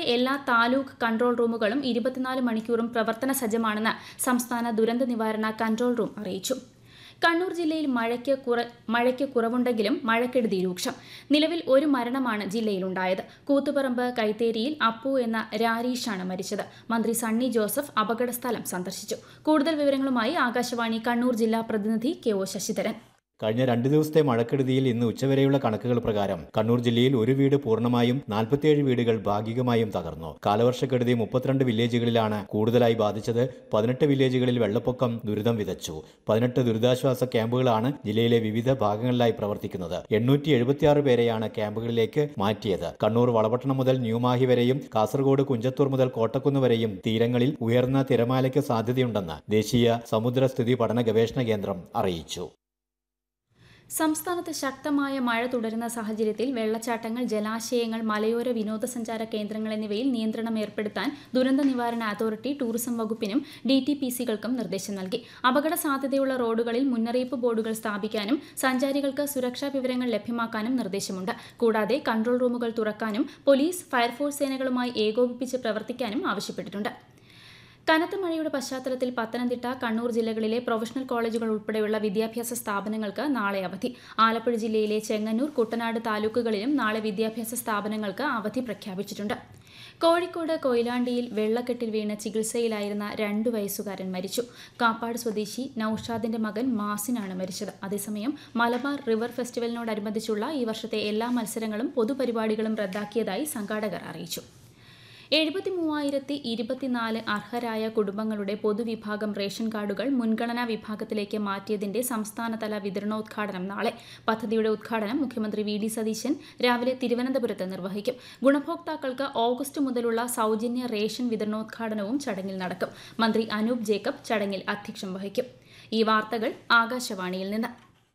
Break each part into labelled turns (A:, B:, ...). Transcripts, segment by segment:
A: എല്ലാ താലൂക്ക് കൺട്രോൾ റൂമുകളും ഇരുപത്തിനാല് മണിക്കൂറും പ്രവർത്തന സജ്ജമാണെന്ന് സംസ്ഥാന ദുരന്ത നിവാരണ കൺട്രോൾ റൂം അറിയിച്ചു കണ്ണൂർ ജില്ലയിൽ മഴയ്ക്ക് കുറ മഴയ്ക്ക് കുറവുണ്ടെങ്കിലും മഴക്കെടുതി രൂക്ഷം നിലവിൽ ഒരു മരണമാണ് ജില്ലയിലുണ്ടായത് കൂത്തുപറമ്പ് കൈത്തേരിയിൽ അപ്പു എന്ന രാരീഷാണ് മരിച്ചത് മന്ത്രി സണ്ണി ജോസഫ് അപകടസ്ഥലം സന്ദർശിച്ചു കൂടുതൽ വിവരങ്ങളുമായി ആകാശവാണി കണ്ണൂർ ജില്ലാ പ്രതിനിധി കെ ഒ ശശിധരൻ
B: കഴിഞ്ഞ രണ്ട് ദിവസത്തെ മഴക്കെടുതിയിൽ ഇന്ന് ഉച്ചവരെയുള്ള കണക്കുകൾ പ്രകാരം കണ്ണൂർ ജില്ലയിൽ ഒരു വീട് പൂർണ്ണമായും നാൽപ്പത്തിയേഴ് വീടുകൾ ഭാഗികമായും തകർന്നു കാലവർഷക്കെടുതി മുപ്പത്തിരണ്ട് വില്ലേജുകളിലാണ് കൂടുതലായി ബാധിച്ചത് പതിനെട്ട് വില്ലേജുകളിൽ വെള്ളപ്പൊക്കം ദുരിതം വിതച്ചു പതിനെട്ട് ദുരിതാശ്വാസ ക്യാമ്പുകളാണ് ജില്ലയിലെ വിവിധ ഭാഗങ്ങളിലായി പ്രവർത്തിക്കുന്നത് എണ്ണൂറ്റി എഴുപത്തിയാറ് പേരെയാണ് ക്യാമ്പുകളിലേക്ക് മാറ്റിയത് കണ്ണൂർ വളപട്ടണം മുതൽ ന്യൂമാഹി വരെയും കാസർഗോഡ് കുഞ്ചത്തൂർ മുതൽ കോട്ടക്കുന്ന് വരെയും തീരങ്ങളിൽ ഉയർന്ന തിരമാലയ്ക്ക് സാധ്യതയുണ്ടെന്ന് ദേശീയ സമുദ്രസ്ഥിതി പഠന ഗവേഷണ കേന്ദ്രം അറിയിച്ചു
A: സംസ്ഥാനത്ത് ശക്തമായ മഴ തുടരുന്ന സാഹചര്യത്തിൽ വെള്ളച്ചാട്ടങ്ങൾ ജലാശയങ്ങൾ മലയോര വിനോദസഞ്ചാര കേന്ദ്രങ്ങൾ എന്നിവയിൽ നിയന്ത്രണം ഏർപ്പെടുത്താൻ ദുരന്ത നിവാരണ അതോറിറ്റി ടൂറിസം വകുപ്പിനും ഡി ടി പി സികൾക്കും നിർദ്ദേശം നൽകി അപകട സാധ്യതയുള്ള റോഡുകളിൽ മുന്നറിയിപ്പ് ബോർഡുകൾ സ്ഥാപിക്കാനും സഞ്ചാരികൾക്ക് സുരക്ഷാ വിവരങ്ങൾ ലഭ്യമാക്കാനും നിർദ്ദേശമുണ്ട് കൂടാതെ കൺട്രോൾ റൂമുകൾ തുറക്കാനും പോലീസ് ഫയർഫോഴ്സ് സേനകളുമായി ഏകോപിപ്പിച്ച് പ്രവർത്തിക്കാനും ആവശ്യപ്പെട്ടിട്ടുണ്ട് കനത്ത മഴയുടെ പശ്ചാത്തലത്തിൽ പത്തനംതിട്ട കണ്ണൂർ ജില്ലകളിലെ പ്രൊഫഷണൽ കോളേജുകൾ ഉൾപ്പെടെയുള്ള വിദ്യാഭ്യാസ സ്ഥാപനങ്ങൾക്ക് നാളെ അവധി ആലപ്പുഴ ജില്ലയിലെ ചെങ്ങന്നൂർ കുട്ടനാട് താലൂക്കുകളിലും നാളെ വിദ്യാഭ്യാസ സ്ഥാപനങ്ങൾക്ക് അവധി പ്രഖ്യാപിച്ചിട്ടുണ്ട് കോഴിക്കോട് കൊയിലാണ്ടിയിൽ വെള്ളക്കെട്ടിൽ വീണ് ചികിത്സയിലായിരുന്ന രണ്ടു വയസ്സുകാരൻ മരിച്ചു കാപ്പാട് സ്വദേശി നൌഷാദിന്റെ മകൻ മാസിനാണ് മരിച്ചത് അതേസമയം മലബാർ റിവർ ഫെസ്റ്റിവലിനോടനുബന്ധിച്ചുള്ള ഈ വർഷത്തെ എല്ലാ മത്സരങ്ങളും പൊതുപരിപാടികളും റദ്ദാക്കിയതായി സംഘാടകർ അറിയിച്ചു എഴുപത്തി മൂവായിരത്തി ഇരുപത്തിനാല് അർഹരായ കുടുംബങ്ങളുടെ പൊതുവിഭാഗം റേഷൻ കാർഡുകൾ മുൻഗണനാ വിഭാഗത്തിലേക്ക് മാറ്റിയതിന്റെ സംസ്ഥാനതല വിതരണോദ്ഘാടനം നാളെ പദ്ധതിയുടെ ഉദ്ഘാടനം മുഖ്യമന്ത്രി വി ഡി സതീശൻ രാവിലെ തിരുവനന്തപുരത്ത് നിർവഹിക്കും ഗുണഭോക്താക്കൾക്ക് ഓഗസ്റ്റ് മുതലുള്ള സൗജന്യ റേഷൻ വിതരണോദ്ഘാടനവും ചടങ്ങിൽ നടക്കും മന്ത്രി അനൂപ് ജേക്കബ് ചടങ്ങിൽ അധ്യക്ഷം വഹിക്കും ഈ വാർത്തകൾ ആകാശവാണിയിൽ നിന്ന്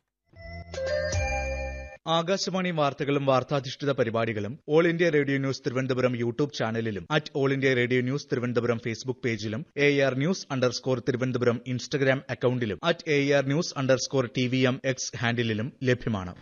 C: ആകാശവാണി വാർത്തകളും വാർത്താധിഷ്ഠിത പരിപാടികളും all India radio news Thiruvananthapuram YouTube ചാനലിലും at all India radio news Thiruvananthapuram Facebook പേജിലും A R news underscore Thiruvananthapuram Instagram അക്കൌണ്ടിലും at A R news underscore T V M X ഹാൻഡിലും ലഭ്യമാണ്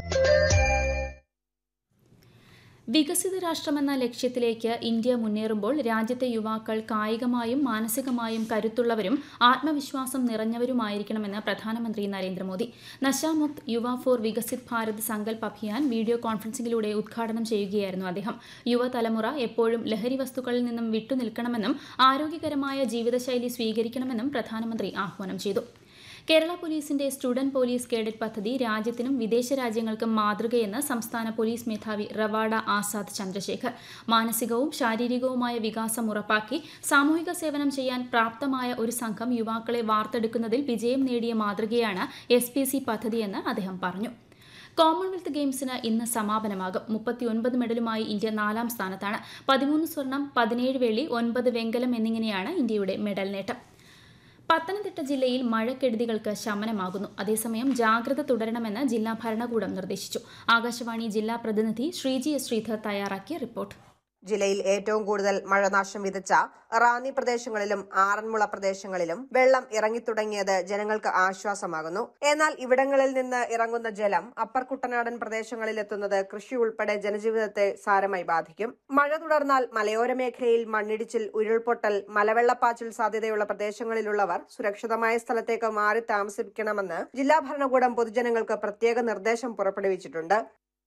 A: വികസിത രാഷ്ട്രമെന്ന ലക്ഷ്യത്തിലേക്ക് ഇന്ത്യ മുന്നേറുമ്പോൾ രാജ്യത്തെ യുവാക്കൾ കായികമായും മാനസികമായും കരുത്തുള്ളവരും ആത്മവിശ്വാസം നിറഞ്ഞവരുമായിരിക്കണമെന്ന് പ്രധാനമന്ത്രി നരേന്ദ്രമോദി നശാമുക്ത് യുവ ഫോർ വികസിത് ഭാരത് സങ്കൽപ് അഭിയാൻ വീഡിയോ കോൺഫറൻസിംഗിലൂടെ ഉദ്ഘാടനം ചെയ്യുകയായിരുന്നു അദ്ദേഹം യുവതലമുറ എപ്പോഴും ലഹരി വസ്തുക്കളിൽ നിന്നും വിട്ടുനിൽക്കണമെന്നും ആരോഗ്യകരമായ ജീവിതശൈലി സ്വീകരിക്കണമെന്നും പ്രധാനമന്ത്രി ആഹ്വാനം ചെയ്തു കേരള പോലീസിന്റെ സ്റ്റുഡന്റ് പോലീസ് കേഡറ്റ് പദ്ധതി രാജ്യത്തിനും വിദേശ രാജ്യങ്ങൾക്കും മാതൃകയെന്ന് സംസ്ഥാന പോലീസ് മേധാവി റവാഡ ആസാദ് ചന്ദ്രശേഖർ മാനസികവും ശാരീരികവുമായ വികാസം ഉറപ്പാക്കി സാമൂഹിക സേവനം ചെയ്യാൻ പ്രാപ്തമായ ഒരു സംഘം യുവാക്കളെ വാർത്തെടുക്കുന്നതിൽ വിജയം നേടിയ മാതൃകയാണ് എസ് പി സി പദ്ധതിയെന്ന് അദ്ദേഹം പറഞ്ഞു കോമൺവെൽത്ത് ഗെയിംസിന് ഇന്ന് സമാപനമാകും മുപ്പത്തിയൊൻപത് മെഡലുമായി ഇന്ത്യ നാലാം സ്ഥാനത്താണ് പതിമൂന്ന് സ്വർണം പതിനേഴ് വെള്ളി ഒൻപത് വെങ്കലം എന്നിങ്ങനെയാണ് ഇന്ത്യയുടെ മെഡൽ നേട്ടം പത്തനംതിട്ട ജില്ലയിൽ മഴക്കെടുതികൾക്ക് ശമനമാകുന്നു അതേസമയം ജാഗ്രത തുടരണമെന്ന് ജില്ലാ ഭരണകൂടം നിർദ്ദേശിച്ചു ആകാശവാണി ജില്ലാ പ്രതിനിധി ശ്രീജി എസ് ശ്രീധർ തയ്യാറാക്കിയ റിപ്പോർട്ട്
D: ജില്ലയിൽ ഏറ്റവും കൂടുതൽ മഴനാശം വിതച്ച റാന്നി പ്രദേശങ്ങളിലും ആറന്മുള പ്രദേശങ്ങളിലും വെള്ളം ഇറങ്ങിത്തുടങ്ങിയത് ജനങ്ങൾക്ക് ആശ്വാസമാകുന്നു എന്നാൽ ഇവിടങ്ങളിൽ നിന്ന് ഇറങ്ങുന്ന ജലം അപ്പർ കുട്ടനാടൻ പ്രദേശങ്ങളിൽ എത്തുന്നത് കൃഷി ഉൾപ്പെടെ ജനജീവിതത്തെ സാരമായി ബാധിക്കും മഴ തുടർന്നാൽ മലയോര മേഖലയിൽ മണ്ണിടിച്ചിൽ ഉരുൾപൊട്ടൽ മലവെള്ളപ്പാച്ചിൽ സാധ്യതയുള്ള പ്രദേശങ്ങളിലുള്ളവർ സുരക്ഷിതമായ സ്ഥലത്തേക്ക് മാറി താമസിക്കണമെന്ന് ജില്ലാ ഭരണകൂടം പൊതുജനങ്ങൾക്ക് പ്രത്യേക നിർദ്ദേശം പുറപ്പെടുവിച്ചിട്ടുണ്ട്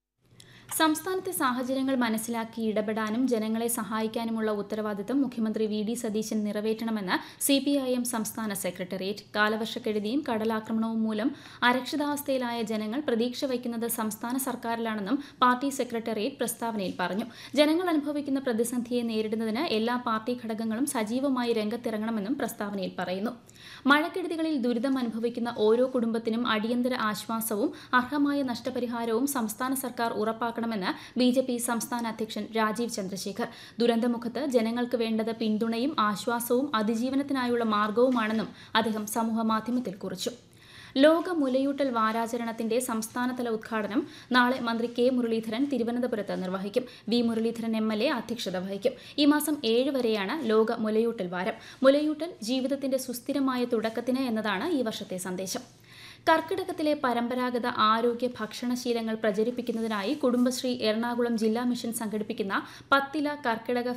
A: സംസ്ഥാനത്തെ സാഹചര്യങ്ങൾ മനസ്സിലാക്കി ഇടപെടാനും ജനങ്ങളെ സഹായിക്കാനുമുള്ള ഉത്തരവാദിത്തം മുഖ്യമന്ത്രി വി ഡി സതീശൻ നിറവേറ്റണമെന്ന് സി പി ഐ എം സംസ്ഥാന സെക്രട്ടേറിയറ്റ് കാലവർഷക്കെടുതിയും കടലാക്രമണവും മൂലം അരക്ഷിതാവസ്ഥയിലായ ജനങ്ങൾ പ്രതീക്ഷ വയ്ക്കുന്നത് സംസ്ഥാന സർക്കാരിലാണെന്നും പാർട്ടി സെക്രട്ടേറിയറ്റ് പ്രസ്താവനയിൽ പറഞ്ഞു ജനങ്ങൾ അനുഭവിക്കുന്ന പ്രതിസന്ധിയെ നേരിടുന്നതിന് എല്ലാ പാർട്ടി ഘടകങ്ങളും സജീവമായി രംഗത്തിറങ്ങണമെന്നും പ്രസ്താവനയിൽ പറയുന്നു മഴക്കെടുതികളിൽ ദുരിതം അനുഭവിക്കുന്ന ഓരോ കുടുംബത്തിനും അടിയന്തര ആശ്വാസവും അർഹമായ നഷ്ടപരിഹാരവും സംസ്ഥാന സർക്കാർ ഉറപ്പാക്കണമെന്ന് ബി ജെ പി സംസ്ഥാന അധ്യക്ഷൻ രാജീവ് ചന്ദ്രശേഖർ ദുരന്തമുഖത്ത് ജനങ്ങൾക്ക് വേണ്ടത് പിന്തുണയും ആശ്വാസവും അതിജീവനത്തിനായുള്ള മാർഗവുമാണെന്നും അദ്ദേഹം സമൂഹമാധ്യമത്തിൽ കുറിച്ചു ലോക മുലയൂട്ടൽ വാരാചരണത്തിന്റെ സംസ്ഥാനതല ഉദ്ഘാടനം നാളെ മന്ത്രി കെ മുരളീധരൻ തിരുവനന്തപുരത്ത് നിർവഹിക്കും V Muraleedharan M L A അധ്യക്ഷത വഹിക്കും ഈ മാസം ഏഴ് വരെയാണ് ലോക മുലയൂട്ടൽ വാരം മുലയൂട്ടൽ ജീവിതത്തിന്റെ സുസ്ഥിരമായ തുടക്കത്തിന് എന്നതാണ് ഈ വർഷത്തെ സന്ദേശം കർക്കിടകത്തിലെ പരമ്പരാഗത ആരോഗ്യ ഭക്ഷണശീലങ്ങൾ പ്രചരിപ്പിക്കുന്നതിനായി കുടുംബശ്രീ എറണാകുളം ജില്ലാ മിഷൻ സംഘടിപ്പിക്കുന്ന പത്തില കർക്കിടക